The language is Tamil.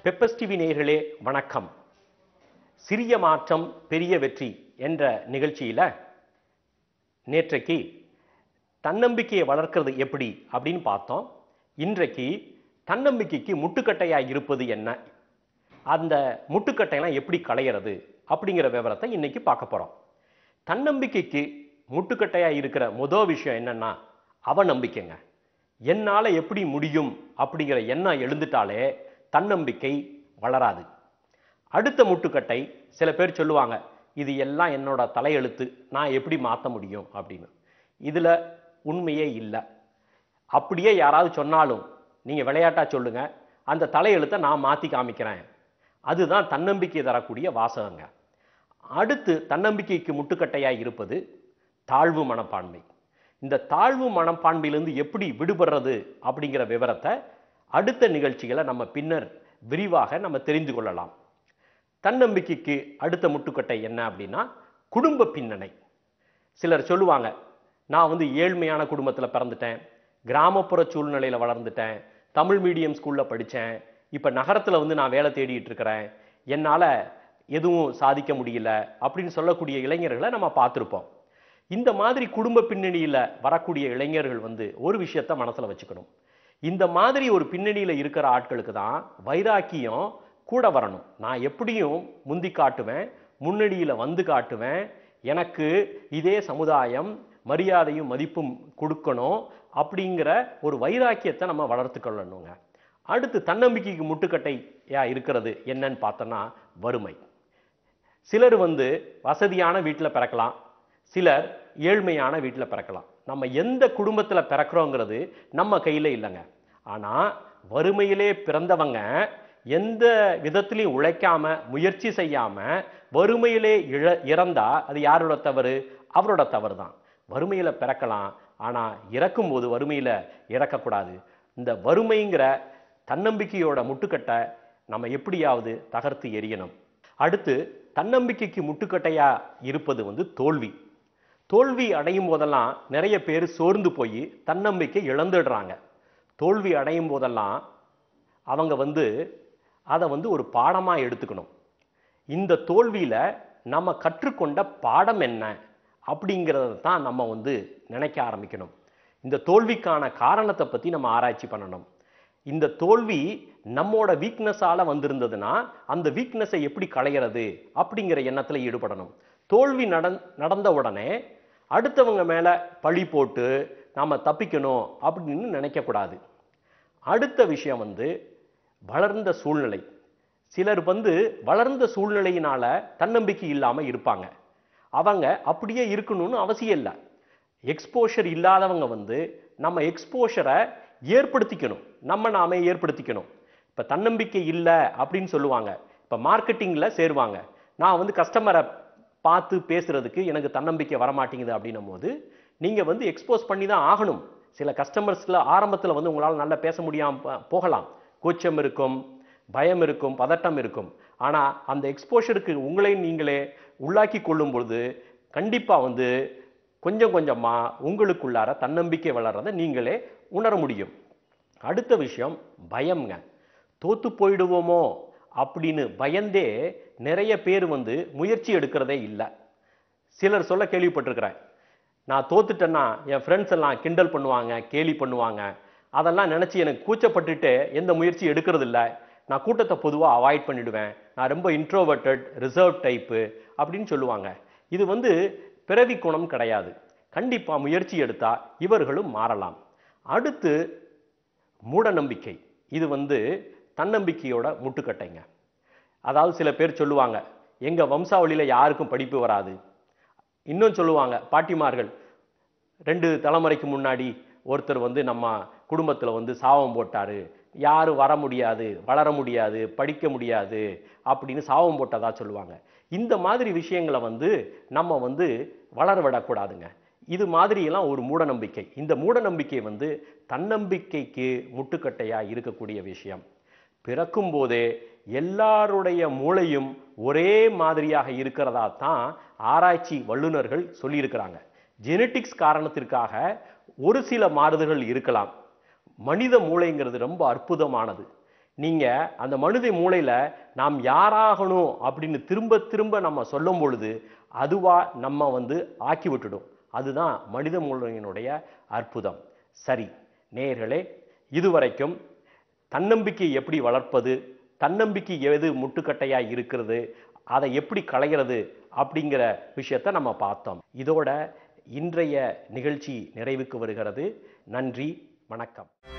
பெப்பஸ் டிவி நேயர்களே வணக்கம் சிறிய மாற்றம் பெரிய வெற்றி என்ற நிகழ்ச்சியில நேற்றைக்கு தன்னம்பிக்கையை வளர்க்கிறது எப்படி அப்படின்னு பார்த்தோம் இன்றைக்கு தன்னம்பிக்கைக்கு முட்டுக்கட்டையா இருப்பது என்ன அந்த முட்டுக்கட்டையெல்லாம் எப்படி களையிறது அப்படிங்கிற விவரத்தை இன்னைக்கு பார்க்க போறோம் தன்னம்பிக்கைக்கு முட்டுக்கட்டையா இருக்கிற முதல் விஷயம் என்னன்னா அவநம்பிக்கைங்க என்னால எப்படி முடியும் அப்படிங்கிற எண்ணம் எழுந்துட்டாலே தன்னம்பிக்கை வளராது அடுத்த முட்டுக்கட்டை சில பேர் சொல்லுவாங்க இது எல்லாம் என்னோட தலையெழுத்து நான் எப்படி மாற்ற முடியும் அப்படின்னு இதுல உண்மையே இல்லை அப்படியே யாராவது சொன்னாலும் நீங்க விளையாட்டா சொல்லுங்க அந்த தலையெழுத்தை நான் மாத்தி காமிக்கிறேன் அதுதான் தன்னம்பிக்கை தரக்கூடிய வாசகங்க அடுத்து தன்னம்பிக்கைக்கு முட்டுக்கட்டையா இருப்பது தாழ்வு மனப்பான்மை இந்த தாழ்வு மனப்பான்மையிலிருந்து எப்படி விடுபடுறது அப்படிங்கிற விவரத்தை அடுத்த நிகழ்ச்சிகளை நம்ம பின்னர் விரிவாக நம்ம தெரிந்து கொள்ளலாம் தன்னம்பிக்கைக்கு அடுத்த முட்டுக்கட்டை என்ன அப்படின்னா குடும்ப பின்னணி சிலர் சொல்லுவாங்க நான் வந்து ஏழ்மையான குடும்பத்தில் பிறந்துட்டேன் கிராமப்புற சூழ்நிலையில் வளர்ந்துட்டேன் தமிழ் மீடியம் ஸ்கூலில் படித்தேன் இப்போ நகரத்தில் வந்து நான் வேலை தேடிட்டு இருக்கிறேன் என்னால் எதுவும் சாதிக்க முடியல அப்படின்னு சொல்லக்கூடிய இளைஞர்களை நம்ம பார்த்துருப்போம் இந்த மாதிரி குடும்ப பின்னணியில் வரக்கூடிய இளைஞர்கள் வந்து ஒரு விஷயத்த மனசில் வச்சுக்கணும் இந்த மாதிரி ஒரு பின்னணியில் இருக்கிற ஆட்களுக்கு தான் வைராக்கியம் கூட வரணும் நான் எப்படியும் முந்தி காட்டுவேன் முன்னணியில் வந்து காட்டுவேன் எனக்கு இதே சமுதாயம் மரியாதையும் மதிப்பும் கொடுக்கணும் அப்படிங்கிற ஒரு வைராக்கியத்தை நம்ம வளர்த்து கொள்ளணுங்க அடுத்து தன்னம்பிக்கைக்கு முட்டுக்கட்டையா இருக்கிறது என்னன்னு பார்த்தோன்னா வறுமை சிலர் வந்து வசதியான வீட்டில் பிறக்கலாம் சிலர் ஏழ்மையான வீட்டில் பிறக்கலாம் நம்ம எந்த குடும்பத்தில் பிறக்கிறோங்கிறது நம்ம கையில் இல்லைங்க ஆனால் வறுமையிலே பிறந்தவங்க எந்த விதத்திலையும் உழைக்காம முயற்சி செய்யாம வறுமையிலே இழ இறந்தா அது யாரோட தவறு அவரோட தவறு தான் வறுமையில பிறக்கலாம் ஆனா இறக்கும்போது வறுமையில இறக்கக்கூடாது இந்த வறுமைங்கிற தன்னம்பிக்கையோட முட்டுக்கட்டை நம்ம எப்படியாவது தகர்த்து எரியணும் அடுத்து தன்னம்பிக்கைக்கு முட்டுக்கட்டையா இருப்பது வந்து தோல்வி தோல்வி அடையும் போதெல்லாம் நிறைய பேர் சோர்ந்து போய் தன்னம்பிக்கை இழந்துடுறாங்க தோல்வி அடையும் போதெல்லாம் அவங்க வந்து அதை வந்து ஒரு பாடமாக எடுத்துக்கணும் இந்த தோல்வியில் நம்ம கற்றுக்கொண்ட பாடம் என்ன அப்படிங்கிறத தான் நம்ம வந்து நினைக்க ஆரம்பிக்கணும் இந்த தோல்விக்கான காரணத்தை பற்றி நம்ம ஆராய்ச்சி பண்ணணும் இந்த தோல்வி நம்மோட வீக்னஸால வந்திருந்ததுன்னா அந்த வீக்னஸை எப்படி களையிறது அப்படிங்கிற எண்ணத்தில் ஈடுபடணும் தோல்வி நடந் நடந்த உடனே அடுத்தவங்க மேலே பழி போட்டு நாம் தப்பிக்கணும் அப்படின்னு நினைக்கக்கூடாது அடுத்த விஷயம் வந்து வளர்ந்த சூழ்நிலை சிலர் வந்து வளர்ந்த சூழ்நிலையினால தன்னம்பிக்கை இல்லாமல் இருப்பாங்க அவங்க அப்படியே இருக்கணும்னு அவசியம் இல்லை எக்ஸ்போஷர் இல்லாதவங்க வந்து நம்ம எக்ஸ்போஷரை ஏற்படுத்திக்கணும் நம்ம நாமே ஏற்படுத்திக்கணும் இப்போ தன்னம்பிக்கை இல்லை அப்படின்னு சொல்லுவாங்க இப்போ மார்க்கெட்டிங்கில் சேருவாங்க நான் வந்து கஸ்டமரை பார்த்து பேசுறதுக்கு எனக்கு தன்னம்பிக்கை வரமாட்டேங்குது அப்படின்னும் போது நீங்கள் வந்து எக்ஸ்போஸ் பண்ணி தான் ஆகணும் சில கஸ்டமர்ஸில் ஆரம்பத்தில் வந்து உங்களால் நல்லா பேச முடியாமல் போகலாம் கூச்சம் இருக்கும் பயம் இருக்கும் பதட்டம் இருக்கும் ஆனால் அந்த எக்ஸ்போஷருக்கு உங்களை நீங்களே உள்ளாக்கி கொள்ளும் பொழுது கண்டிப்பாக வந்து கொஞ்சம் கொஞ்சமாக உங்களுக்குள்ளார தன்னம்பிக்கை வளர்றதை நீங்களே உணர முடியும் அடுத்த விஷயம் பயம்ங்க தோத்து போயிடுவோமோ அப்படின்னு பயந்தே நிறைய பேர் வந்து முயற்சி எடுக்கிறதே இல்லை சிலர் சொல்ல கேள்விப்பட்டிருக்கிறேன் நான் தோத்துட்டேன்னா என் ஃப்ரெண்ட்ஸ் எல்லாம் கிண்டல் பண்ணுவாங்க கேலி பண்ணுவாங்க அதெல்லாம் நினச்சி எனக்கு கூச்சப்பட்டுட்டு எந்த முயற்சி எடுக்கிறது இல்லை நான் கூட்டத்தை பொதுவாக அவாய்ட் பண்ணிடுவேன் நான் ரொம்ப இன்ட்ரோவர்ட்டட் ரிசர்வ் டைப்பு அப்படின்னு சொல்லுவாங்க இது வந்து பிறவி குணம் கிடையாது கண்டிப்பாக முயற்சி எடுத்தா இவர்களும் மாறலாம் அடுத்து மூட நம்பிக்கை இது வந்து தன்னம்பிக்கையோட முட்டுக்கட்டைங்க அதாவது சில பேர் சொல்லுவாங்க எங்க வம்சாவளியில யாருக்கும் படிப்பு வராது இன்னும் சொல்லுவாங்க பாட்டிமார்கள் ரெண்டு தலைமுறைக்கு முன்னாடி ஒருத்தர் வந்து நம்ம குடும்பத்துல வந்து சாபம் போட்டாரு யாரும் வர முடியாது வளர முடியாது படிக்க முடியாது அப்படின்னு சாபம் போட்டதா சொல்லுவாங்க இந்த மாதிரி விஷயங்களை வந்து நம்ம வந்து வளர விடக்கூடாதுங்க இது மாதிரியெல்லாம் ஒரு மூட நம்பிக்கை இந்த மூட நம்பிக்கை வந்து தன்னம்பிக்கைக்கு முட்டுக்கட்டையா இருக்கக்கூடிய விஷயம் பிறக்கும் போதே எல்லாருடைய மூளையும் ஒரே மாதிரியாக இருக்கிறதா தான் ஆராய்ச்சி வல்லுநர்கள் சொல்லியிருக்கிறாங்க ஜெனட்டிக்ஸ் காரணத்திற்காக ஒரு சில மாறுதல்கள் இருக்கலாம் மனித மூளைங்கிறது ரொம்ப அற்புதமானது நீங்க அந்த மனித மூளையில நாம் யாராகணும் அப்படின்னு திரும்ப திரும்ப நம்ம சொல்லும் பொழுது அதுவா நம்ம வந்து ஆக்கி விட்டுடும் அதுதான் மனித மூளையினுடைய அற்புதம் சரி நேயர்களே இதுவரைக்கும் தன்னம்பிக்கை எப்படி வளர்ப்பது தன்னம்பிக்கை எது முட்டுக்கட்டையா இருக்கிறது அதை எப்படி களைகிறது அப்படிங்கிற விஷயத்தை நம்ம பார்த்தோம் இதோட இன்றைய நிகழ்ச்சி நிறைவுக்கு வருகிறது நன்றி வணக்கம்